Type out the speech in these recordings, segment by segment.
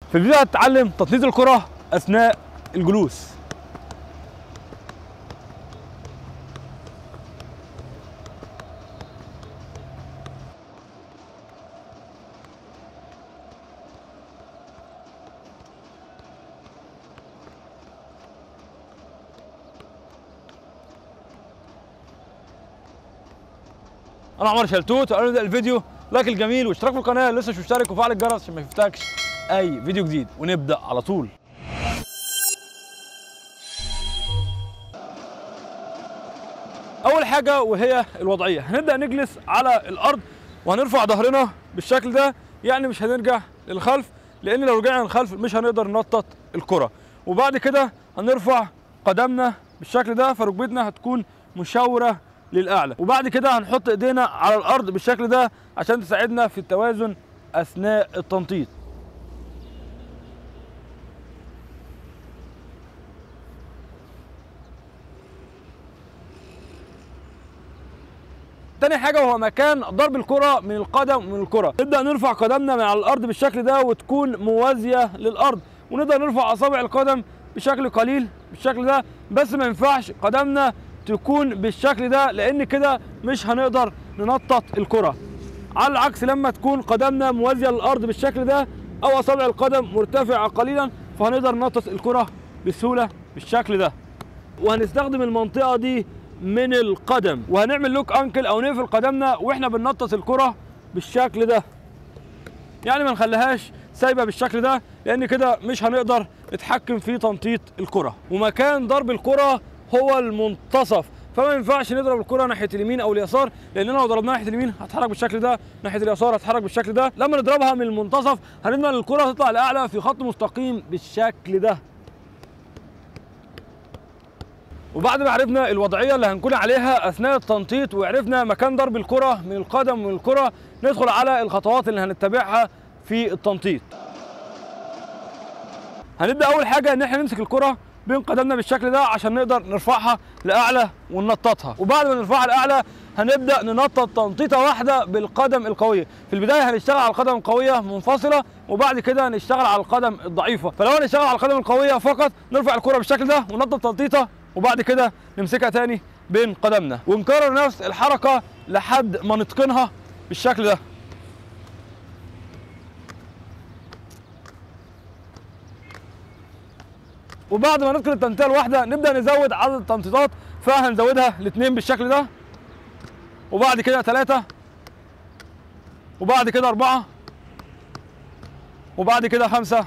في الفيديو هتتعلم تطليط الكرة أثناء الجلوس انا عمر شلتوت قبل ما نبدا الفيديو لايك الجميل واشتراك في القناه لسه مش مشترك وفعل الجرس عشان ما يفوتكش اي فيديو جديد ونبدا على طول اول حاجه وهي الوضعيه هنبدا نجلس على الارض وهنرفع ظهرنا بالشكل ده يعني مش هنرجع للخلف لان لو رجعنا للخلف مش هنقدر ننطط الكره وبعد كده هنرفع قدمنا بالشكل ده فركبتنا هتكون مشاوره للاعلى وبعد كده هنحط ايدينا على الارض بالشكل ده عشان تساعدنا في التوازن اثناء التنطيط تاني حاجة وهو مكان ضرب الكرة من القدم من الكرة نبدأ نرفع قدمنا من على الأرض بالشكل ده وتكون موازية للأرض ونقدر نرفع أصابع القدم بشكل قليل بالشكل ده بس ما ينفعش قدمنا تكون بالشكل ده لأن كده مش هنقدر ننطط الكرة على العكس لما تكون قدمنا موازية للأرض بالشكل ده أو أصابع القدم مرتفعة قليلا فهنقدر ننطط الكرة بسهولة بالشكل ده وهنستخدم المنطقة دي من القدم وهنعمل لوك انكل او نقفل قدمنا واحنا بننطط الكره بالشكل ده يعني ما نخليهاش سايبه بالشكل ده لان كده مش هنقدر نتحكم في تنطيط الكره ومكان ضرب الكره هو المنتصف فما ينفعش نضرب الكره ناحيه اليمين او اليسار لاننا لو ضربناها ناحيه اليمين هتتحرك بالشكل ده ناحيه اليسار هتتحرك بالشكل ده لما نضربها من المنتصف هنضمن الكره تطلع لاعلى في خط مستقيم بالشكل ده وبعد ما عرفنا الوضعيه اللي هنكون عليها اثناء التنطيط وعرفنا مكان ضرب الكره من القدم من الكره ندخل على الخطوات اللي هنتبعها في التنطيط هنبدا اول حاجه ان احنا نمسك الكره بين قدمنا بالشكل ده عشان نقدر نرفعها لاعلى وننططها وبعد ما نرفعها لاعلى هنبدا ننطط تنطيطه واحده بالقدم القويه في البدايه هنشتغل على القدم القويه منفصله وبعد كده هنشتغل على القدم الضعيفه فلو هنشتغل على القدم القويه فقط نرفع الكره بالشكل ده وننطط تنطيطه وبعد كده نمسكها تاني بين قدمنا ونكرر نفس الحركة لحد ما نتقنها بالشكل ده وبعد ما نتقن التنطيطة الواحدة نبدأ نزود عدد التنطيطات فهنزودها لاثنين بالشكل ده وبعد كده ثلاثة وبعد كده أربعة وبعد كده خمسة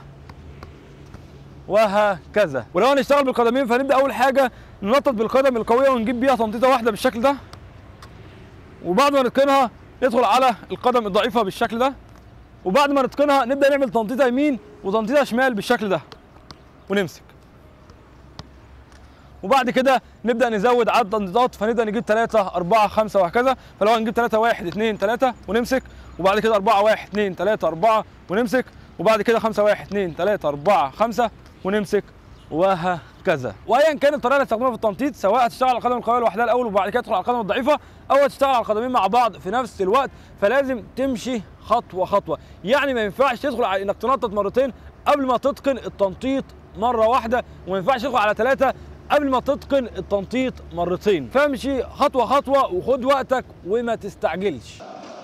وهكذا ولو هنشتغل بالقدمين فهنبدا اول حاجه ننطط بالقدم القويه ونجيب بيها تنطيطه واحده بالشكل ده وبعد ما نتقنها ندخل على القدم الضعيفه بالشكل ده وبعد ما نتقنها نبدا نعمل تنطيطه يمين وتنطيطه شمال بالشكل ده ونمسك وبعد كده نبدا نزود عدد التنطيطات فنبدا نجيب 3 4 5 وهكذا فلو هنجيب 3 1 2 3 ونمسك وبعد كده 4 1 2 3 4 ونمسك وبعد كده 5 1 2 3 4 5 ونمسك وهكذا وايا كانت الطريقه اللي هتستخدمها في التنطيط سواء هتشتغل على القدم القويه لوحدها الاول وبعد كده تدخل على القدم الضعيفه او هتشتغل على القدمين مع بعض في نفس الوقت فلازم تمشي خطوه خطوه يعني ما ينفعش تدخل على انك تنطط مرتين قبل ما تتقن التنطيط مره واحده وما ينفعش تدخل على ثلاثه قبل ما تتقن التنطيط مرتين فامشي خطوه خطوه وخد وقتك وما تستعجلش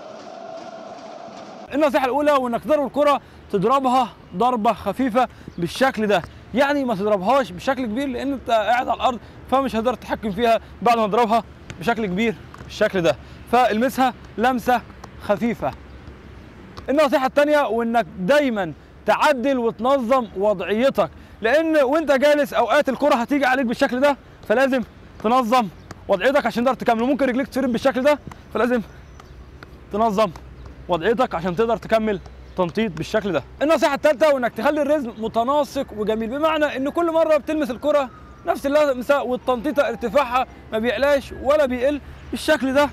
النصيحه الاولى وانك تضرب الكره تضربها ضربه خفيفه بالشكل ده يعني ما تضربهاش بشكل كبير لان انت قاعد على الارض فمش هتقدر تتحكم فيها بعد ما تضربها بشكل كبير بالشكل ده فالمسها لمسه خفيفه النصيحه الثانيه وانك دايما تعدل وتنظم وضعيتك لان وانت جالس اوقات الكره هتيجي عليك بالشكل ده فلازم تنظم وضعيتك عشان تقدر تكمل ممكن رجليك تفرد بالشكل ده فلازم تنظم وضعيتك عشان تقدر تكمل تنطيط بالشكل ده النصيحه الثالثه وانك تخلي الرزم متناسق وجميل بمعنى ان كل مره بتلمس الكره نفس اللمسه والتنطيطه ارتفاعها ما بيعلاش ولا بيقل بالشكل ده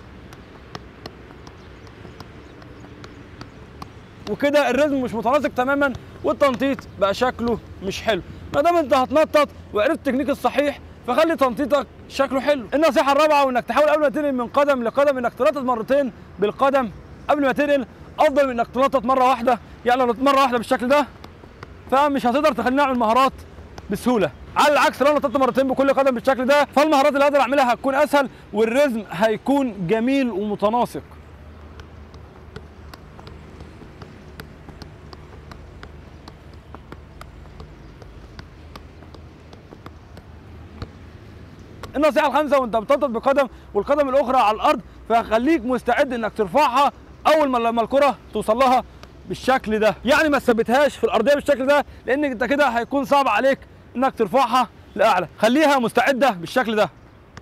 وكده الرزم مش متناسق تماما والتنطيط بقى شكله مش حلو ما دام انت هتنطط وعرفت التكنيك الصحيح فخلي تنطيطك شكله حلو النصيحه الرابعه وانك تحاول قبل ما تنقل من قدم لقدم انك تنطط مرتين بالقدم قبل ما تنقل افضل من انك تنطط مره واحده يعني لو مره واحده بالشكل ده فمش هتقدر تخليني اعمل مهارات بسهوله على العكس لو نطيت مرتين بكل قدم بالشكل ده فالمهارات اللي هقدر اعملها هتكون اسهل والرزم هيكون جميل ومتناسق النصيحه الخامسه وانت بتنطط بقدم والقدم الاخرى على الارض فخليك مستعد انك ترفعها اول ما لما الكره توصل لها بالشكل ده يعني ما تثبتهاش في الارضيه بالشكل ده لان انت كده هيكون صعب عليك انك ترفعها لاعلى خليها مستعده بالشكل ده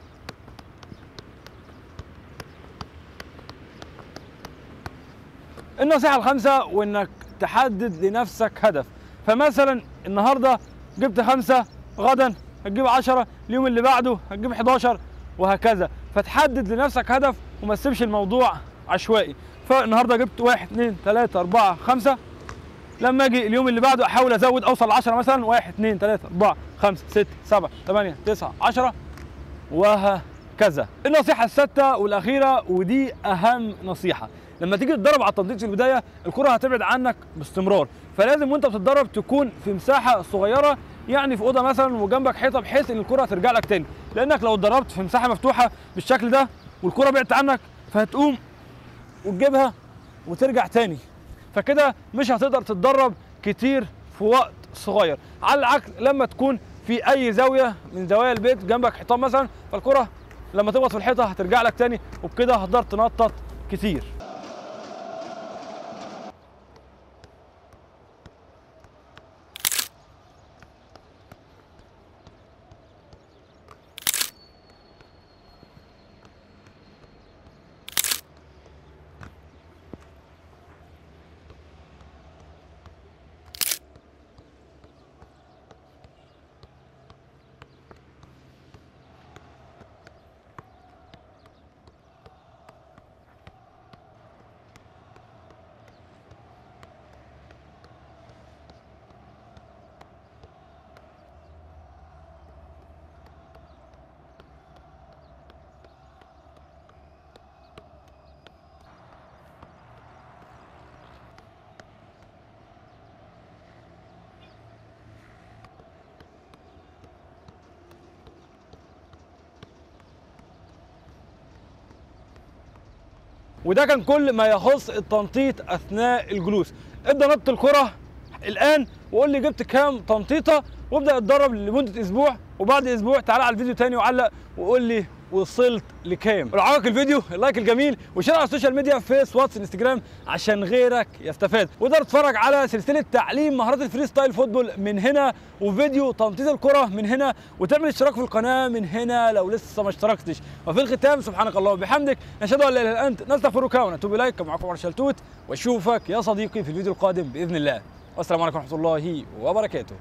النصيحه الخامسه وانك تحدد لنفسك هدف فمثلا النهارده جبت خمسه غدا هتجيب 10 اليوم اللي بعده هتجيب 11 وهكذا فتحدد لنفسك هدف وما تسيبش الموضوع عشوائي فالنهارده جبت 1 2 3 4 5 لما اجي اليوم اللي بعده احاول ازود اوصل ل 10 مثلا 1 2 3 4 5 6 7 8 9 10 وهكذا النصيحه السادسه والاخيره ودي اهم نصيحه لما تيجي تتدرب على التنطيط في البدايه الكره هتبعد عنك باستمرار فلازم وانت بتتدرب تكون في مساحه صغيره يعني في اوضه مثلا وجنبك حيطه بحيث ان الكره ترجع لك تاني لانك لو اتدربت في مساحه مفتوحه بالشكل ده والكره بعدت عنك فهتقوم وتجيبها وترجع تاني فكده مش هتقدر تتدرب كتير في وقت صغير على العكس لما تكون في اي زاويه من زوايا البيت جنبك حيطان مثلا فالكره لما تخبط في الحيطه هترجع لك تاني وبكده هتقدر تنطط كتير وده كان كل ما يخص التنطيط اثناء الجلوس ابدا نط الكره الان وقول لي جبت كام تنطيطه وابدا اتدرب لمده اسبوع وبعد اسبوع تعالى على الفيديو تاني وعلق وقول لي وصلت لكام لو عجبك الفيديو اللايك الجميل وشير على السوشيال ميديا فيس واتس انستجرام عشان غيرك يستفاد وتقدر تتفرج على سلسله تعليم مهارات الفري ستايل فوتبول من هنا وفيديو تنطيط الكره من هنا وتعمل اشتراك في القناه من هنا لو لسه ما اشتركتش وفي الختام سبحانك اللهم وبحمدك نشهد ان لا اله الا انت نستغفرك ونتوب اليك كان معكم عمر شلتوت واشوفك يا صديقي في الفيديو القادم باذن الله والسلام عليكم ورحمه الله وبركاته